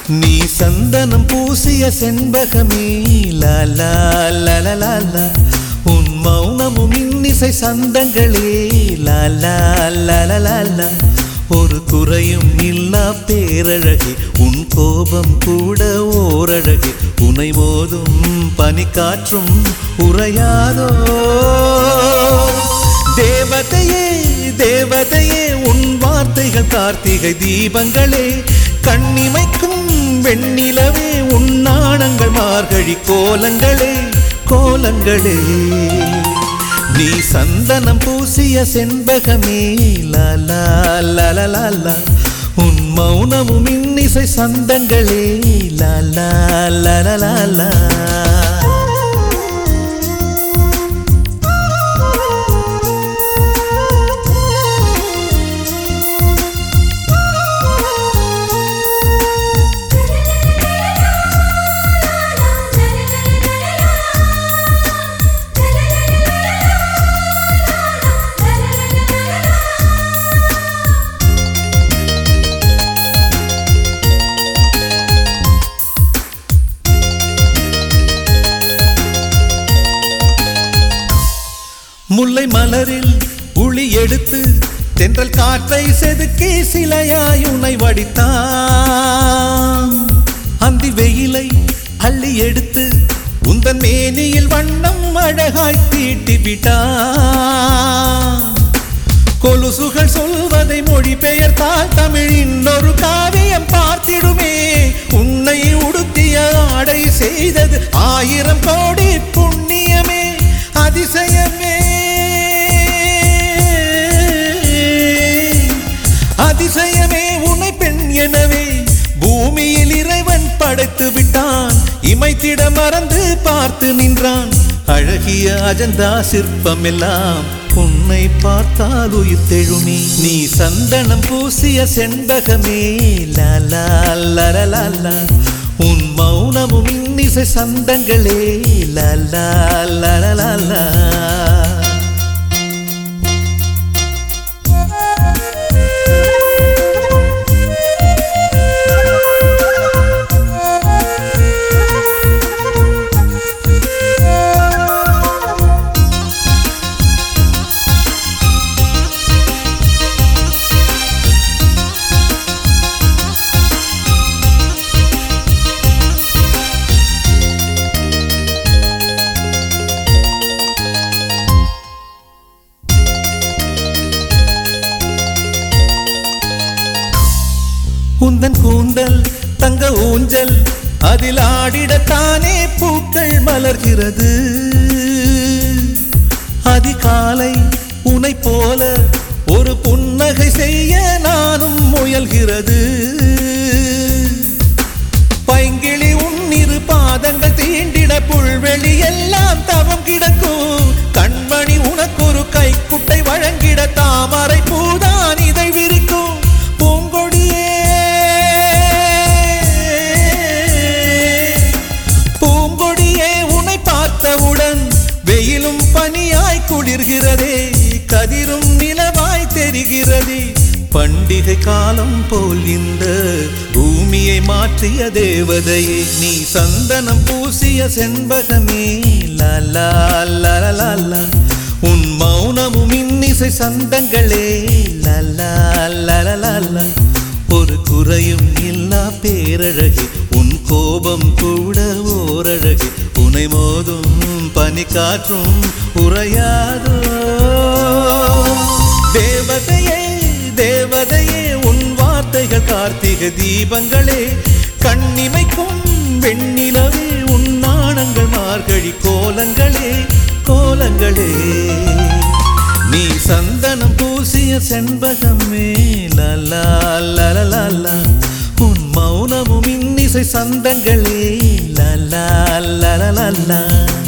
நீ சந்தனம் பூசிய செண்பகமே லாலா லலலாலா உன் மௌனமும் இன்னிசை சந்தங்களே லாலா லலலாலா ஒரு குறையும் இல்லா பேரழகே உன் கோபம் கூட ஓரழகே உனை மோதும் பனிக்காற்றும் உறையாதோ தேவதையே தேவதையே உன் வார்த்தைகள் கார்த்திகை தீபங்களே கண்ணிமைக்கும் வெண்ணிலவே உன் நாணங்கள் மார்கழி கோலங்களே கோலங்களே நீ சந்தனம் பூசிய செண்பகமே லாலா லலலாலா உன் மௌனமும் இன்னிசை சந்தங்களே லாலா லலலாலா முல்லை மலரில் உளி எடுத்து தென்றல் காற்றை செதுக்கி சிலையாய் உனை வடித்தான் அந்தி வெயிலை அள்ளி எடுத்து உந்தன் மேனியில் வண்ணம் அழகாய் தீட்டி விட்டான் கொலுசுகள் சொல்வதை மொழிபெயர்த்தால் தமிழ் இன்னொரு காவியம் பார்த்திடுமே உன்னை உடுத்திய ஆடை செய்தது ஆயிரம் கோடி புண்ணியமே அதிசயமே அதிசயமே உன்னை பெண் எனவே பூமியில் இறைவன் படைத்து விட்டான் இமைத்திட மறந்து பார்த்து நின்றான் அழகிய அஜந்தா சிற்பம் எல்லாம் உன்னை பார்த்தால் உயிர் தெழுமே நீ சந்தனம் பூசிய செண்பகமே லாலா லலலாலா உன் மௌனமும் இன்னிசை சந்தங்களே லாலா லலலாலா உந்தன் கூந்தல் தங்க ஊஞ்சல் அதில் ஆடிடத்தானே பூக்கள் மலர்கிறது அதிகாலை உனை போல ஒரு புன்னகை செய்ய நானும் முயல்கிறது பைங்கிளி உன்னிரு பாதங்கள் தீண்டிட புல்வெளி எல்லாம் தவம் கிடக்கும் கண்மணி உனக்கொரு கைக்குட்டை வழங்கிட தாமரை பூதான் இதை விரிக்கும் பூங்கொடியே பூங்கொடியே உன்னை பார்த்தவுடன் வெயிலும் பனியாய் குளிர்கிறதே கதிரும் நிலவாய் தெரிகிறதே பண்டிகை காலம் போல் இந்த பூமியை மாற்றிய தேவதையே நீ சந்தனம் பூசிய செண்பகமே லாலா லலலாலா உன் மௌனமும் இன்னிசை சந்தங்களே லாலா லலலாலா ஒரு குறையும் இல்லா பேரழகே உன் கோபம் கூட ஓரழகே உனை மோதும் பனிக்காற்றும் உறையாதோ தேவதையே தேவதையே உன் வார்த்தைகள் கார்த்திகை தீபங்களே கண்ணிமைக்கும் வெண்ணிலவே உன் நாணங்கள் மார்கழி கோலங்களே கோலங்களே நீ சந்தனம் பூசிய செண்பகமே லலா லலலாலா உன் மௌனமும் இன்னிசை சந்தங்களே லலா லலலாலா